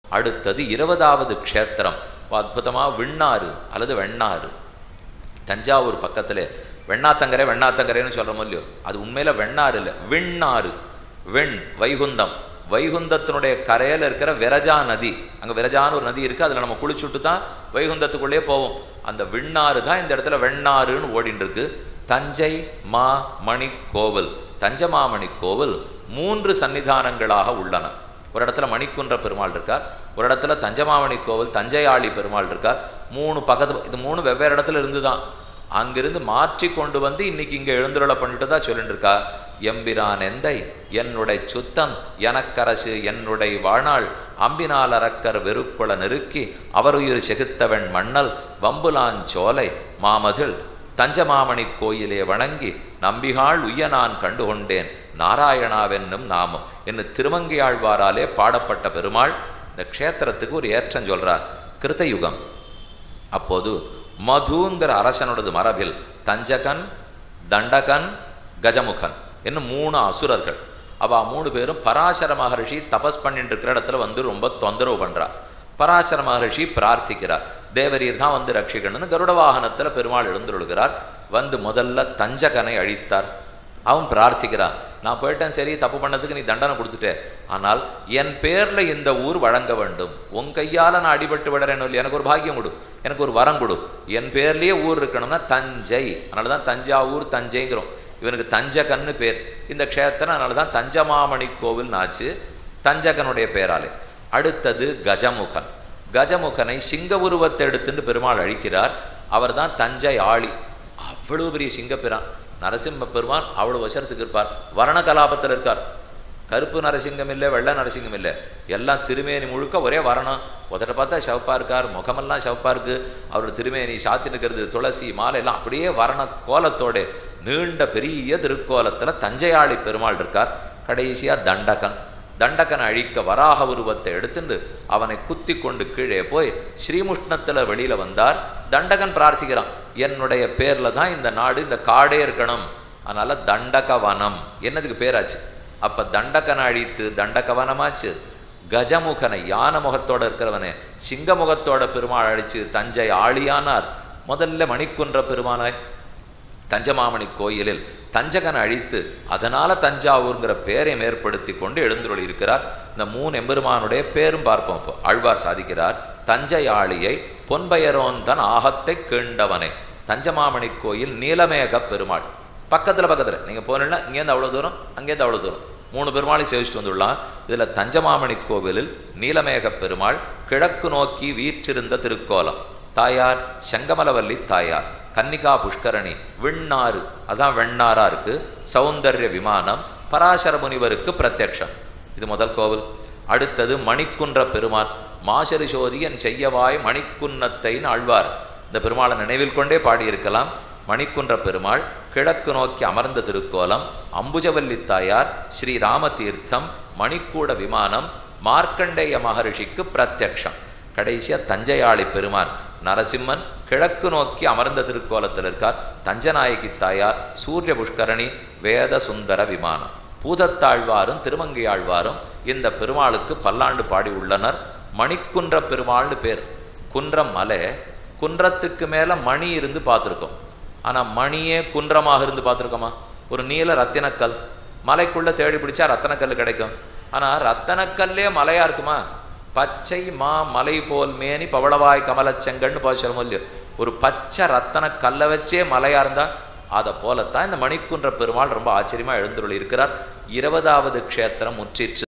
அடுத்தது இருபதாவது க்ஷேத்திரம் அற்புதமாக விண்ணாறு அல்லது வெண்ணாறு தஞ்சாவூர் பக்கத்தில் வெண்ணாத்தங்கரை வெண்ணாத்தங்கரைன்னு சொல்கிறோமோ இல்லையோ அது உண்மையில் வெண்ணாறு இல்லை விண்ணாறு வெண் வைகுந்தம் வைகுந்தத்தினுடைய கரையில் இருக்கிற விரஜா நதி அங்கே விரஜான்னு ஒரு நதி இருக்குது அதில் நம்ம குளிச்சுட்டு தான் வைகுந்தத்துக்குள்ளே போவோம் அந்த விண்ணாறு தான் இந்த இடத்துல வெண்ணாறுன்னு ஓடின்னு இருக்கு தஞ்சை மா மணி கோவில் தஞ்சமாமணி கோவில் மூன்று சன்னிதானங்களாக உள்ளன ஒரு இடத்துல மணிக்குன்ற பெருமாள் இருக்கார் ஒரு இடத்துல தஞ்சமாமணி கோவில் தஞ்சையாளி பெருமாள் இருக்கார் மூணு பக்கத்து இது மூணு வெவ்வேறு இடத்துல இருந்து தான் அங்கிருந்து மாற்றி கொண்டு வந்து இன்னைக்கு இங்கே எழுந்துருளை பண்ணிட்டு தான் சொல்லிட்டு இருக்கா எம்பிரான் எந்தை என்னுடைய சுத்தம் எனக்கரசு என்னுடைய வாழ்நாள் அம்பினால் அரக்கர் வெறுக்குள நெருக்கி அவருயிர் செகுத்தவன் மண்ணல் வம்புலான் சோலை மாமதில் தஞ்சமாமணி கோயிலே வணங்கி நம்பிகாள் உய்ய நான் கண்டுகொண்டேன் நாராயணாவென்னும் நாமம் என்று திருமங்கையாழ்வாராலே பாடப்பட்ட பெருமாள் இந்த க்ஷேத்திரத்துக்கு ஒரு ஏற்றம் சொல்றார் கிருத்தயுகம் அப்போது மதுங்கிற அரசனோடது மரபில் தஞ்சகன் தண்டகன் கஜமுகன் என்னும் மூணு அசுரர்கள் அவ மூணு பேரும் பராசர மகர்ஷி தபஸ் பண்ணிட்டு இருக்கிற இடத்துல வந்து ரொம்ப தொந்தரவு பண்றா பராசர மகர்ஷி பிரார்த்திக்கிறார் தேவரீர் தான் வந்து ரட்சிக்கணும்னு கருட வாகனத்துல பெருமாள் எழுந்துருளுகிறார் வந்து முதல்ல தஞ்சகனை அழித்தார் அவன் பிரார்த்திக்கிறான் நான் போயிட்டேன் சரி தப்பு பண்ணதுக்கு நீ தண்டனை கொடுத்துட்டே ஆனால் என் பேர்ல இந்த ஊர் வழங்க வேண்டும் உன் கையால நான் அடிபட்டு விடுறேன்னு இல்லை எனக்கு ஒரு பாக்கியம் கொடு எனக்கு ஒரு வரம் கொடு என் பேர்லயே ஊர் இருக்கணும்னா தஞ்சை அதனால தான் தஞ்சாவூர் தஞ்சைங்கிறோம் இவனுக்கு தஞ்சகன்னு பேர் இந்த க்ஷேத்திரம் அதனால தான் தஞ்சமாமணி கோவில் ஆச்சு தஞ்சகனுடைய பேராலே அடுத்தது கஜமுகன் கஜமுகனை சிங்க உருவத்தை எடுத்துட்டு பெருமாள் அழிக்கிறார் அவர் தான் தஞ்சை ஆளி அவ்வளவு பெரிய சிங்கப்பிரான் நரசிம்ம பெருமான் அவ்வளவு வசரத்துக்கு இருப்பார் வர்ண கலாபத்தில் இருக்கார் கருப்பு நரசிங்கம் இல்லை வெள்ளை நரசிங்கம் இல்லை எல்லாம் திருமேனி முழுக்க ஒரே வரணம் உதட்ட பார்த்தா சிவப்பா இருக்கார் முகமெல்லாம் சிவப்பா இருக்கு அவரோட திருமேனி சாத்தி நிற்கிறது துளசி மாலை எல்லாம் அப்படியே வரண கோலத்தோட நீண்ட பெரிய திருக்கோலத்துல தஞ்சையாளி பெருமாள் இருக்கார் கடைசியா தண்டகன் தண்டகனை அழிக்க வராக உருவத்தை எடுத்துட்டு அவனை குத்தி கொண்டு கீழே போய் ஸ்ரீமுஷ்ணத்துல வெளியில வந்தார் தண்டகன் பிரார்த்திக்கிறான் என்னுடைய பேர்ல தான் இந்த நாடு இந்த காடே இருக்கணும் அதனால தண்டக வனம் என்னதுக்கு பேராச்சு அப்ப தண்டகனை அழித்து தண்டக வனமாச்சு கஜமுகனை யானை முகத்தோட இருக்கிறவனே சிங்க முகத்தோட பெருமாள் அழிச்சு தஞ்சை ஆளியானார் முதல்ல மணிக்குன்ற பெருமானாய் தஞ்சமாமணி கோயிலில் தஞ்சகனை அழித்து அதனால தஞ்சாவூர்ங்கிற பேரையும் ஏற்படுத்தி கொண்டு எழுந்துருளி இருக்கிறார் இந்த மூணு எம்பெருமானுடைய பேரும் பார்ப்போம் இப்போ ஆழ்வார் சாதிக்கிறார் தஞ்சை ஆளியை பொன்பெயரோன் தன் ஆகத்தை கேண்டவனை தஞ்சமாமணி கோயில் நீலமேக பெருமாள் பக்கத்துல பக்கத்துல நீங்க போனீங்கன்னா இங்கேருந்து அவ்வளவு தூரம் அங்கேருந்து அவ்வளவு தூரம் மூணு பெருமாளையும் சேவிச்சுட்டு வந்துடலாம் இதுல தஞ்சமாமணி கோவிலில் நீலமேக பெருமாள் கிழக்கு நோக்கி வீற்றிருந்த திருக்கோலம் தாயார் செங்கமலவல்லி தாயார் கன்னிகா புஷ்கரணி விண்ணாறு அதான் வெண்ணாரா இருக்கு சௌந்தர்ய விமானம் பராசர முனிவருக்கு பிரத்யக்ஷம் இது முதல் கோவில் அடுத்தது மணிக்குன்ற பெருமான் மாசரி சோதியன் செய்யவாய் மணிக்குன்னத்தைன்னு ஆழ்வார் இந்த பெருமாளை நினைவில் கொண்டே பாடியிருக்கலாம் மணிக்குன்ற பெருமாள் கிழக்கு நோக்கி அமர்ந்த திருக்கோலம் அம்புஜவல்லி தாயார் ஸ்ரீ ராமதீர்த்தம் மணிக்கூட விமானம் மார்க்கண்டேய மகரிஷிக்கு பிரத்யக்ஷம் கடைசியா தஞ்சையாளி பெருமான் நரசிம்மன் கிழக்கு நோக்கி அமர்ந்த திருக்கோலத்தில் இருக்கார் தஞ்சநாயகி தாயார் சூரிய புஷ்கரணி வேத சுந்தர விமானம் பூதத்தாழ்வாரும் திருமங்கையாழ்வாரும் இந்த பெருமாளுக்கு பல்லாண்டு பாடி உள்ளனர் மணிக்குன்ற பெருமாள்னு பேர் குன்றம் மலை குன்றத்துக்கு மேல மணி இருந்து பார்த்துருக்கோம் ஆனா மணியே குன்றமாக இருந்து பார்த்துருக்கோமா ஒரு நீல ரத்தினக்கல் மலைக்குள்ள தேடி பிடிச்சா ரத்தனக்கல் கிடைக்கும் ஆனா ரத்தனக்கல்லே மலையா இருக்குமா பச்சை மா மலை போல் மேனி பவளவாய் கமலச்செங்கன்னு பாய்ச்சல் இல்லையோ ஒரு பச்சை ரத்தன கல்லை வச்சே மலையா இருந்தா அதை போலத்தான் இந்த மணிக்குன்ற பெருமாள் ரொம்ப ஆச்சரியமா எழுந்துள்ள இருக்கிறார் இருபதாவது க்ஷேத்திரம் முற்றிற்று